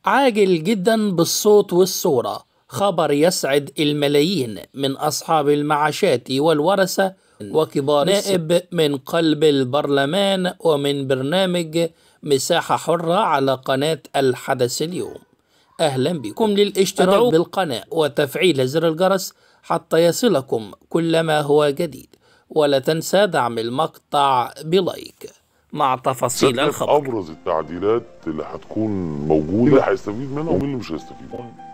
عاجل جدا بالصوت والصورة خبر يسعد الملايين من أصحاب المعاشات والورثة وكبار نائب من قلب البرلمان ومن برنامج مساحة حرة على قناة الحدث اليوم أهلا بكم للاشتراك بالقناة وتفعيل زر الجرس حتى يصلكم كل ما هو جديد ولا تنسى دعم المقطع بلايك مع تفاصيل شكلك الخبر ابرز التعديلات اللي هتكون موجوده اللي هيستفيد منها ومين اللي مش هيستفيد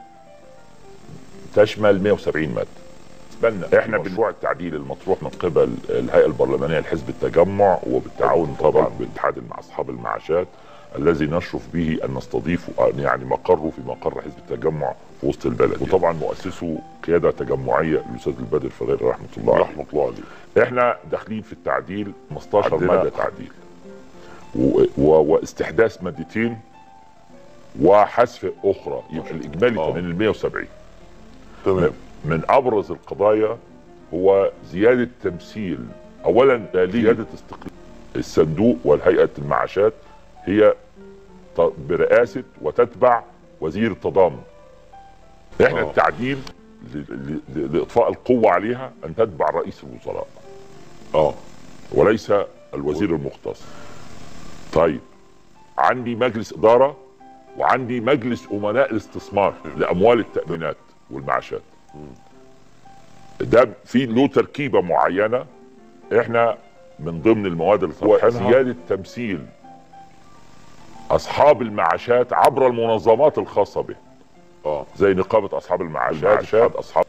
تشمل 170 ماده بالنسبه احنا بنوع التعديل المطروح من قبل الهيئه البرلمانيه لحزب التجمع وبالتعاون طبعا بالاتحاد مع اصحاب المعاشات الذي نشرف به ان نستضيفه يعني مقره في مقر حزب التجمع في وسط البلد وطبعا مؤسسه قياده تجمعيه الاستاذ البدر فغير رحمه الله عليه رحمه الله عليه احنا داخلين في التعديل 15 عندنا- ماده تعديل و... و... واستحداث مادتين وحذف اخرى يبقى الاجمالي آه. من ال 170 تمام من ابرز القضايا هو زياده تمثيل اولا زياده استقلال الصندوق والهيئه المعاشات هي ت- برئاسه وتتبع وزير التضامن احنا آه. التعديل ل- ل- ل- لاطفاء القوه عليها ان تتبع رئيس الوزراء اه وليس الوزير المختص طيب عندي مجلس اداره وعندي مجلس امناء الاستثمار لاموال التامينات والمعاشات ده في له تركيبه معينه احنا من ضمن المواد اللي طرحناها زياده تمثيل اصحاب المعاشات عبر المنظمات الخاصه به اه زي نقابه اصحاب المعاشات اصحاب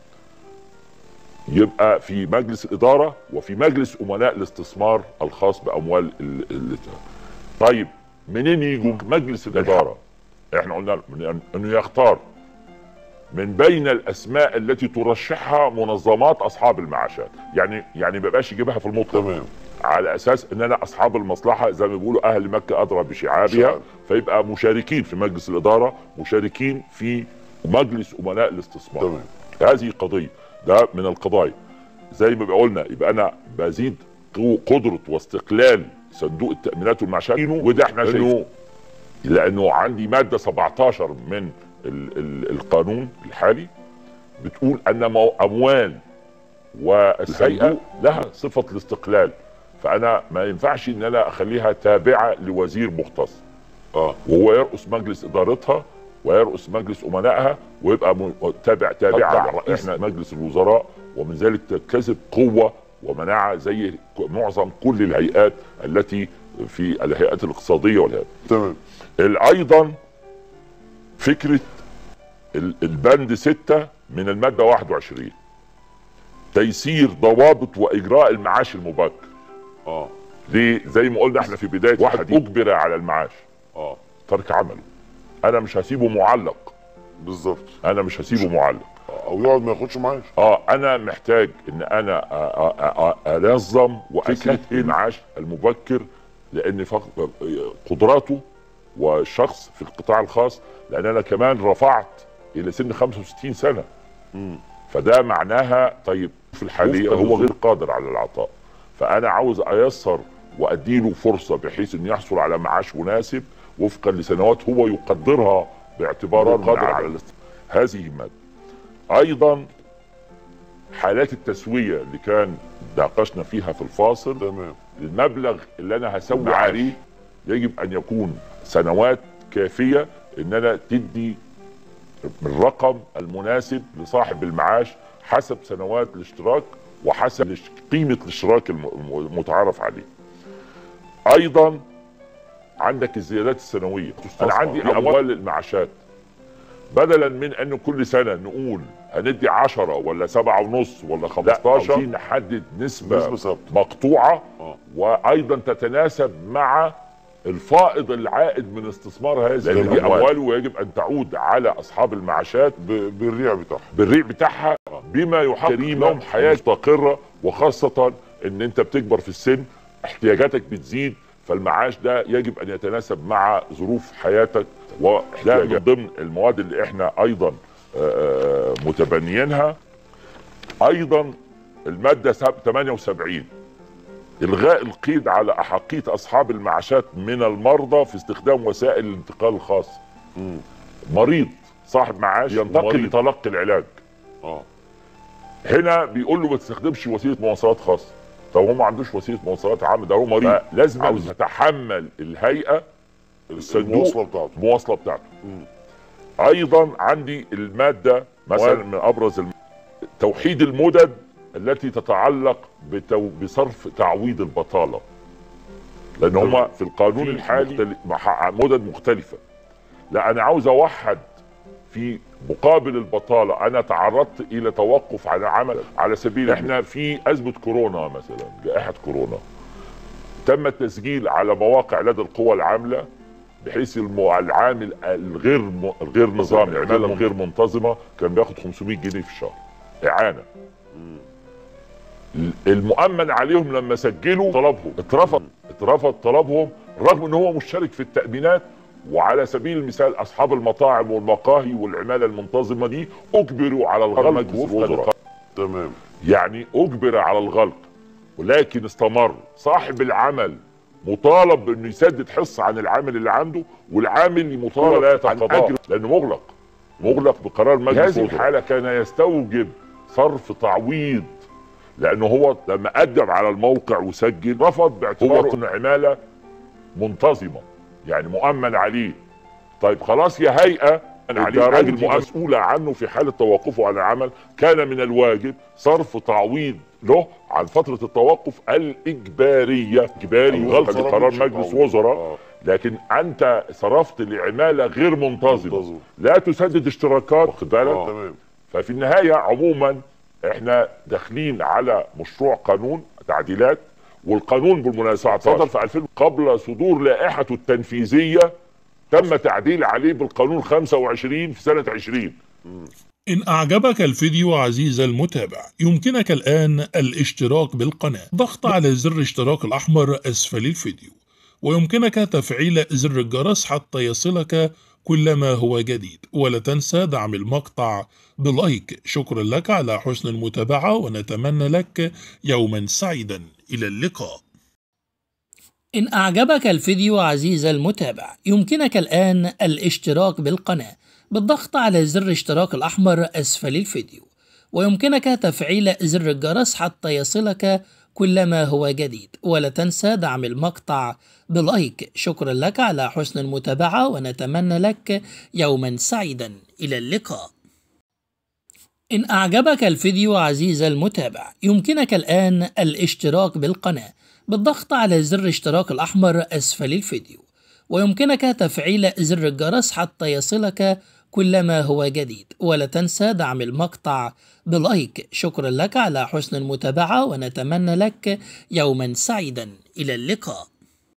يبقى في مجلس الاداره وفي مجلس امناء الاستثمار الخاص باموال ال... ال... طيب منين يجوا مجلس الاداره احنا قلنا له من أن- انه يختار من بين الاسماء التي ترشحها منظمات اصحاب المعاشات يعني يعني ما يبقاش يجيبها في المطلق تمام على اساس ان انا اصحاب المصلحه زي ما بيقولوا اهل مكه ادرى بشعابها شعاب. فيبقى مشاركين في مجلس الاداره مشاركين في مجلس امناء الاستثمار تمام هذه قضيه ده من القضايا زي ما قلنا يبقى انا بزيد قو- قدره واستقلال صندوق التامينات والمعاشات وده احنا شايفينه لانه عندي ماده 17 من ال ال القانون الحالي بتقول ان مو- اموال والهيئه لها صفه الاستقلال فانا ما ينفعش ان انا اخليها تابعه لوزير مختص اه وهو يرأس مجلس ادارتها ويرأس مجلس امنائها ويبقى م- تابع تابع رئيس مجلس الوزراء ومن ذلك تكتسب قوه ومناعه زي ك- معظم كل الهيئات التي في الهيئات الاقتصاديه والهيئات تمام ال- ايضا فكره ال- البند 6 من الماده 21 تيسير ضوابط واجراء المعاش المبكر اه ليه زي ما قلنا احنا في بدايه واحد اجبر على المعاش اه ترك عمله انا مش هسيبه معلق بالظبط انا مش هسيبه معلق او يقعد ما ياخدش معاش اه انا محتاج ان انا أ- أ- أ- انظم واسهل المعاش المبكر لان فق- قدراته والشخص في القطاع الخاص لان انا كمان رفعت الى سن 65 سنه فده معناها طيب في الحاليه هو غير قادر على العطاء فانا عاوز ايسر واديله فرصه بحيث انه يحصل على معاش مناسب وفقا لسنوات هو يقدرها باعتباره قادر على الاست... هذه ماده ايضا حالات التسويه اللي كان ناقشنا فيها في الفاصل تمام المبلغ اللي انا هسوي عليه يجب ان يكون سنوات كافيه ان انا تدي الرقم المناسب لصاحب المعاش حسب سنوات الاشتراك وحسب الاش- قيمه الاشتراك الم- المتعارف عليه. ايضا عندك الزيادات السنويه انا عندي اموال المعاشات بدلا من ان كل سنه نقول هندي 10 ولا 7 ونص ولا 15 عاوزين نحدد نسبه, نسبة ثابتة. مقطوعه آه. وايضا تتناسب مع الفائض العائد من استثمار هذه لان دي الأموال. اموال ويجب ان تعود على اصحاب المعاشات ب- بالريع بتاعها بالريع بتاعها بما يحقق لهم حياه مستقره وخاصه ان انت بتكبر في السن احتياجاتك بتزيد فالمعاش ده يجب ان يتناسب مع ظروف حياتك وده من ضمن المواد اللي احنا ايضا آه، متبنيينها ايضا الماده سب- 78 الغاء القيد على احقيه اصحاب المعاشات من المرضى في استخدام وسائل الانتقال الخاصه مريض صاحب معاش ينتقل مريض. لتلقي العلاج اه هنا بيقول له ما تستخدمش وسيله مواصلات خاصه طب هو ما عندوش وسيله مواصلات عامه ده هو مريض لازم عاوز يتحمل الهيئه الصندوق المواصله بتاعته المواصله بتاعته مم. ايضا عندي الماده مثلا من ابرز الم... توحيد المدد التي تتعلق بتو... بصرف تعويض البطاله لان هما في القانون في الحالي مختلف. مح- مدد مختلفه لا انا عاوز اوحد في مقابل البطاله انا تعرضت الى توقف عن العمل على سبيل احنا في ازمه كورونا مثلا جائحه كورونا تم التسجيل على مواقع لدى القوى العامله بحيث الم- العامل الغير م... الغير نظامي العماله الغير منتظمه كان بياخد 500 جنيه في الشهر اعانه المؤمن عليهم لما سجلوا طلبهم اترفض اترفض طلبهم رغم ان هو مشترك في التامينات وعلى سبيل المثال اصحاب المطاعم والمقاهي والعماله المنتظمه دي اجبروا على الغلق وفقا تمام يعني اجبر على الغلق ولكن استمر صاحب العمل مطالب بانه يسدد حصه عن العامل اللي عنده والعامل مطالب عن اجر لانه مغلق مغلق بقرار مجلس هذه الحاله كان يستوجب صرف تعويض لانه هو لما قدم على الموقع وسجل رفض باعتباره ان عماله منتظمه يعني مؤمن عليه طيب خلاص يا هيئه أنا عليه راجل مسؤولة عنه في حالة توقفه عن العمل كان من الواجب صرف تعويض له عن فترة التوقف الإجبارية إجباري غلط طلب قرار مش مجلس تعويض. وزراء آه. لكن أنت صرفت لعمالة غير منتظمة منتظم. لا تسدد اشتراكات واخد بالك آه. تمام ففي النهاية عموما احنا داخلين على مشروع قانون تعديلات والقانون بالمناسبة صدر في 2000 قبل صدور لائحته التنفيذية تم تعديل عليه بالقانون 25 في سنة 20 إن أعجبك الفيديو عزيز المتابع يمكنك الآن الاشتراك بالقناة ضغط على زر اشتراك الأحمر أسفل الفيديو ويمكنك تفعيل زر الجرس حتى يصلك كل ما هو جديد ولا تنسى دعم المقطع بلايك شكرا لك على حسن المتابعة ونتمنى لك يوما سعيدا إلى اللقاء إن أعجبك الفيديو عزيز المتابع يمكنك الآن الاشتراك بالقناة بالضغط على زر اشتراك الأحمر أسفل الفيديو ويمكنك تفعيل زر الجرس حتى يصلك كل ما هو جديد ولا تنسى دعم المقطع بلايك شكرا لك على حسن المتابعة ونتمنى لك يوما سعيدا إلى اللقاء إن أعجبك الفيديو عزيز المتابع يمكنك الآن الاشتراك بالقناة بالضغط على زر اشتراك الأحمر أسفل الفيديو ويمكنك تفعيل زر الجرس حتى يصلك كل ما هو جديد ولا تنسى دعم المقطع بلايك شكرا لك على حسن المتابعة ونتمنى لك يوما سعيدا إلى اللقاء